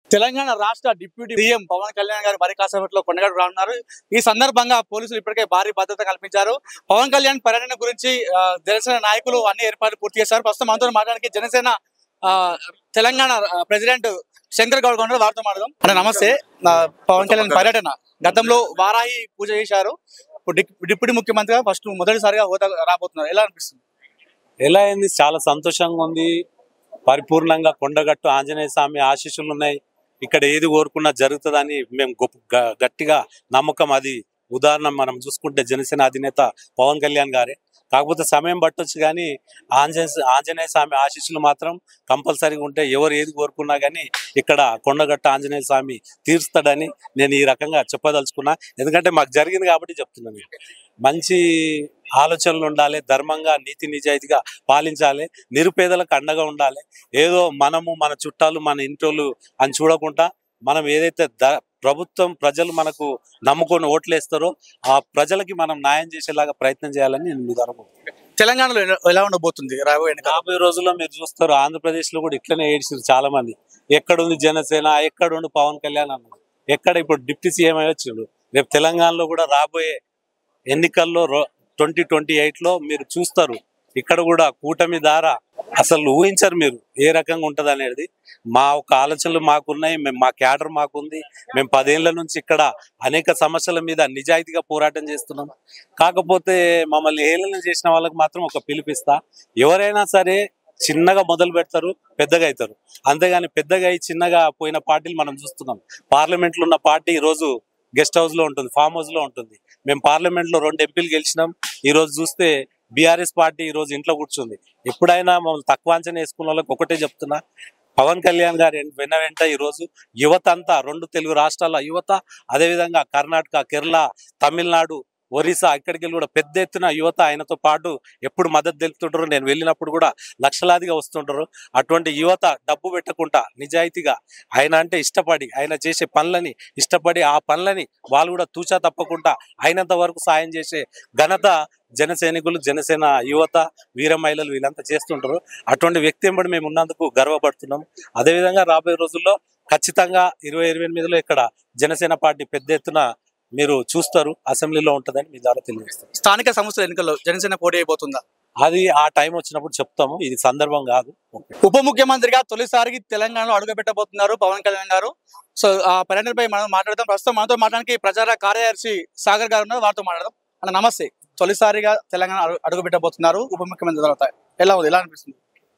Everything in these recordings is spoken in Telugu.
తెలంగాణ రాష్ట్ర డిప్యూటీ సీఎం పవన్ కళ్యాణ్ గారు మరి కాసేపట్లో కొండగట్టు రానున్నారు ఈ సందర్భంగా పోలీసులు ఇప్పటికే భారీ భద్రత కల్పించారు పవన్ కళ్యాణ్ పర్యటన గురించి ఆ, జనసేన నాయకులు అన్ని ఏర్పాట్లు పూర్తి చేశారు ప్రస్తుతం మనతో మాట్లాడానికి జనసేన ఆ, తెలంగాణ ఆ, ప్రెసిడెంట్ శంకర్ గౌడ్ ఉన్నారు వారితో మాట్లాడదాం అన్న నమస్తే నా పవన్ కళ్యాణ్ పర్యటన గతంలో వారాహి పూజ చేశారు ఇప్పుడు డిప్- డిప్యూటీ ముఖ్యమంత్రిగా ఫస్ట్ మొదటిసారిగా హోదా రాబోతున్నారు ఎలా అనిపిస్తుంది ఎలా అయింది చాలా సంతోషంగా ఉంది పరిపూర్ణంగా కొండగట్టు ఆంజనేయ స్వామి ఆశీస్సులు ఉన్నాయి ఇక్కడ ఏది కోరుకున్నా జరుగుతుందని మేము గొప్ప గ- గట్టిగా నమ్మకం అది ఉదాహరణ మనం చూసుకుంటే జనసేన అధినేత పవన్ కళ్యాణ్ గారే కాకపోతే సమయం పట్టొచ్చు కానీ ఆంజనేయ ఆంజనేయ స్వామి ఆశీస్సులు మాత్రం కంపల్సరీగా ఉంటే ఎవరు ఏది కోరుకున్నా కానీ ఇక్కడ కొండగట్టు ఆంజనేయ స్వామి తీరుస్తాడని నేను ఈ రకంగా చెప్పదలుచుకున్నా ఎందుకంటే మాకు జరిగింది కాబట్టి చెప్తున్నాను నేను. మంచి ఆలోచనలు ఉండాలి ధర్మంగా నీతి నిజాయితీగా పాలించాలి నిరుపేదలకు అండగా ఉండాలి ఏదో మనము మన చుట్టాలు మన ఇంటోళ్ళు అని చూడకుండా మనం ఏదైతే ద- ప్రభుత్వం ప్రజలు మనకు నమ్ముకొని ఓట్లేస్తారో ఆ ప్రజలకి మనం న్యాయం చేసేలాగా ప్రయత్నం చేయాలని నేను మీ ద్వారా కోరుకుంటున్నాను. తెలంగాణలో ఎలా- ఎలా ఉండబోతుంది రాబోయే ఎన్నికలు రాబోయే రోజుల్లో మీరు చూస్తారు ఆంధ్రప్రదేశ్ లో కూడా ఇట్లనే ఏడ్చారు చాలా మంది ఎక్కడుంది జనసేన ఎక్కడుంది పవన్ కళ్యాణ్ అన్నది ఎక్కడ ఇప్పుడు డిప్యూటీ సీఎం అయి వచ్చిండు రేపు తెలంగాణలో కూడా రాబోయే ఎన్నికల్లో ట్వంటీ ట్వంటీ ఎయిట్ లో మీరు చూస్తారు ఇక్కడ కూడా కూటమి ద్వారా అసలు ఊహించరు మీరు ఏ రకంగా ఉంటది అనేది మా ఒక ఆలోచనలు మాకున్నాయి మేము మా క్యాడర్ మాకుంది మేము పదేళ్ల నుంచి ఇక్కడ అనేక సమస్యల మీద నిజాయితీగా పోరాటం చేస్తున్నాం కాకపోతే మమ్మల్ని హేళన చేసిన వాళ్ళకి మాత్రం ఒక పిలిపిస్తా ఎవరైనా సరే చిన్నగా మొదలు పెడతారు పెద్దగా అవుతారు అంతేగాని పెద్దగా అయి చిన్నగా పోయిన పార్టీలు మనం చూస్తున్నాం పార్లమెంట్ లో ఉన్న పార్టీ ఈ రోజు గెస్ట్ హౌస్ లో ఉంటుంది ఫామ్ హౌస్ లో ఉంటుంది మేము పార్లమెంట్ లో రెండు ఎంపీలు గెలిచినాం ఈ రోజు చూస్తే బీఆర్ఎస్ పార్టీ ఈ రోజు ఇంట్లో కూర్చుంది ఎప్పుడైనా మమ్మల్ని తక్కువ అంచనా వేసుకున్న వాళ్ళకి ఒకటే చెప్తున్నా పవన్ కళ్యాణ్ గారు ఎన్- వెన్న వెంట ఈ రోజు యువత అంతా రెండు తెలుగు రాష్ట్రాల యువత అదేవిధంగా కర్ణాటక కేరళ తమిళనాడు ఒరిస్సా ఇక్కడికి వెళ్ళి కూడా పెద్ద ఎత్తున యువత ఆయనతో పాటు ఎప్పుడు మద్దతు తెలుపుతుంటారు నేను వెళ్ళినప్పుడు కూడా లక్షలాదిగా వస్తుంటారు అటువంటి యువత డబ్బు పెట్టకుండా నిజాయితీగా ఆయన అంటే ఇష్టపడి ఆయన చేసే పనులని ఇష్టపడి ఆ పనులని వాళ్ళు కూడా తూచా తప్పకుండా అయినంత వరకు సాయం చేసే ఘనత జన సైనికులు జనసేన యువత వీర మహిళలు వీళ్ళంతా చేస్తుంటారు అటువంటి వ్యక్తి ఎంబడి మేము ఉన్నందుకు గర్వపడుతున్నాం అదేవిధంగా రాబోయే రోజుల్లో ఖచ్చితంగా ఇరవై ఇరవై ఎనిమిదిలో ఇక్కడ జనసేన పార్టీ పెద్ద ఎత్తున మీరు చూస్తారు అసెంబ్లీలో ఉంటుందని మీ ద్వారా తెలియజేస్తాం స్థానిక సంస్థల ఎన్నికల్లో జనసేన పోటీ అయిపోతుందా అది ఆ టైం వచ్చినప్పుడు చెప్తాము ఇది సందర్భం కాదు ఉప ముఖ్యమంత్రిగా తొలిసారికి తెలంగాణలో అడుగు పెట్టబోతున్నారు పవన్ కళ్యాణ్ గారు సో ఆ పర్యటనపై మనం మాట్లాడదాం ప్రస్తుతం మనతో మాట్లాడానికి ప్రచార కార్యదర్శి సాగర్ గారు ఉన్నారు వారితో మాట్లాడదాం అన్న నమస్తే తొలిసారిగా తెలంగాణ అడుగు- అడుగు పెట్టబోతున్నారు ఉప ముఖ్యమంత్రి తర్వాత ఎలా ఉంది ఎలా అనిపిస్తుంది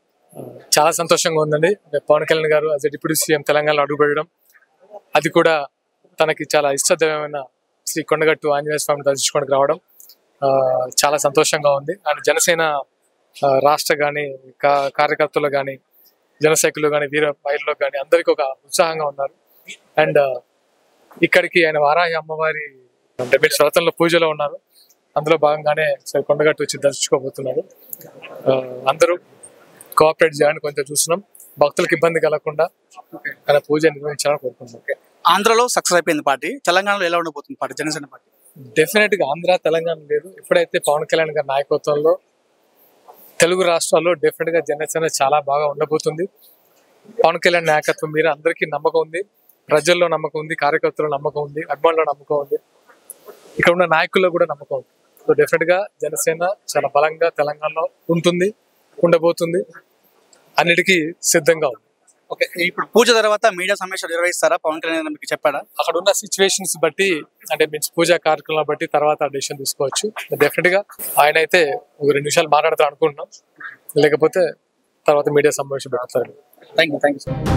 చాలా సంతోషంగా ఉందండి పవన్ కళ్యాణ్ గారు అదే డిప్యూటీ సీఎం తెలంగాణలో అడుగుపెట్టడం అది కూడా తనకి చాలా ఇష్టదైవమైన శ్రీ కొండగట్టు ఆంజనేయ స్వామిని దర్శించుకోవడానికి రావడం ఆ, చాలా సంతోషంగా ఉంది అండ్ జనసేన ఆ, రాష్ట్ర కానీ కార్యకర్తలు కానీ జనసైకులు కానీ వీర మహిళలు కానీ అందరికీ ఒక ఉత్సాహంగా ఉన్నారు అండ్ ఇక్కడికి ఆయన వారాహి అమ్మవారి అంటే మీరు శ్రతంలో పూజలో ఉన్నారు అందులో భాగంగానే సరే కొండగట్టు వచ్చి దర్శించుకోబోతున్నారు ఆ, అందరూ కోఆపరేట్ చేయాలని కొంచెం చూస్తున్నాం భక్తులకు ఇబ్బంది కలగకుండా ఆయన పూజ నిర్వహించాలని కోరుకుంటున్నాం ఆంధ్రలో సక్సెస్ అయిపోయింది పార్టీ తెలంగాణలో ఎలా ఉండబోతుంది పార్టీ జనసేన పార్టీ డెఫినెట్ గా ఆంధ్ర తెలంగాణ లేదు ఎప్పుడైతే పవన్ కళ్యాణ్ గారి నాయకత్వంలో తెలుగు రాష్ట్రాల్లో డెఫినెట్ గా జనసేన చాలా బాగా ఉండబోతుంది పవన్ కళ్యాణ్ నాయకత్వం మీద అందరికీ నమ్మకం ఉంది ప్రజల్లో నమ్మకం ఉంది కార్యకర్తల్లో నమ్మకం ఉంది అభిమానుల్లో నమ్మకం ఉంది ఇక్కడ ఉన్న నాయకుల్లో కూడా నమ్మకం ఉంది సో డెఫినెట్ గా జనసేన చాలా బలంగా తెలంగాణలో ఉంటుంది ఉండబోతుంది అన్నిటికీ సిద్ధంగా ఉంది ఓకే ఇప్పుడు పూజ తర్వాత మీడియా సమావేశాలు నిర్వహిస్తారా పవన్ కళ్యాణ్ మీకు చెప్పాడా అక్కడ ఉన్న సిచ్యువేషన్స్ బట్టి అంటే మీన్స్ పూజా కార్యక్రమాల బట్టి తర్వాత డెసిషన్ తీసుకోవచ్చు డెఫినెట్ గా ఆయన అయితే ఒక రెండు నిమిషాలు మాట్లాడతారు అనుకుంటున్నాం లేకపోతే తర్వాత మీడియా సమావేశం పెడతారు thank you thank you sir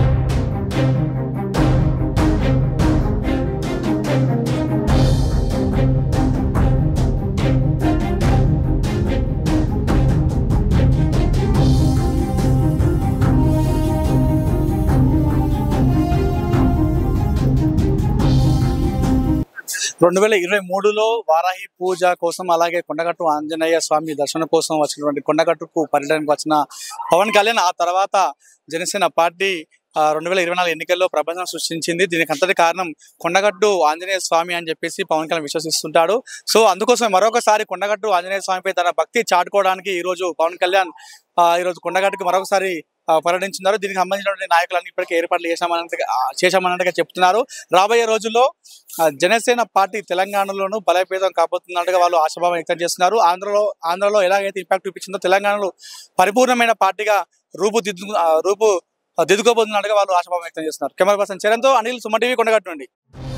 రెండు వేల ఇరవై మూడులో వారాహి పూజ కోసం అలాగే కొండగట్టు ఆంజనేయ స్వామి దర్శనం కోసం వచ్చినటువంటి కొండగట్టుకు పర్యటనకు వచ్చిన పవన్ కళ్యాణ్ ఆ తర్వాత జనసేన పార్టీ ఆ, రెండు వేల ఇరవై నాలుగు ఎన్నికల్లో ప్రపంచం సృష్టించింది దీనికి అంతటి కారణం కొండగట్టు ఆంజనేయ స్వామి అని చెప్పేసి పవన్ కళ్యాణ్ విశ్వసిస్తుంటాడు సో అందుకోసం మరొకసారి కొండగట్టు ఆంజనేయ స్వామిపై తన భక్తి చాటుకోవడానికి ఈ రోజు పవన్ కళ్యాణ్ ఆ, ఈ రోజు కొండగట్టుకు మరొకసారి ఆ, పర్యటించున్నారు దీనికి సంబంధించినటువంటి నాయకులన్నీ ఇప్పటికే ఏర్పాట్లు చేశామన్నట్టుగా ఆ, చేశామన్నట్టుగా చెప్తున్నారు రాబోయే రోజుల్లో ఆ, జనసేన పార్టీ తెలంగాణలోనూ బలోపేతం కాబోతున్నట్టుగా వాళ్ళు ఆశాభావం వ్యక్తం చేస్తున్నారు ఆంధ్రలో ఆంధ్రలో ఎలాగైతే ఇంపాక్ట్ చూపించిందో తెలంగాణలో పరిపూర్ణమైన పార్టీగా రూపుదిద్దు ఆ, రూపు దిద్దుకోబోతున్నట్టుగా వాళ్ళు ఆశాభావం వ్యక్తం చేస్తున్నారు కెమెరా పర్సన్ చరణ్తో అనిల్ సుమ టీవీ కొండగట్టు నుండి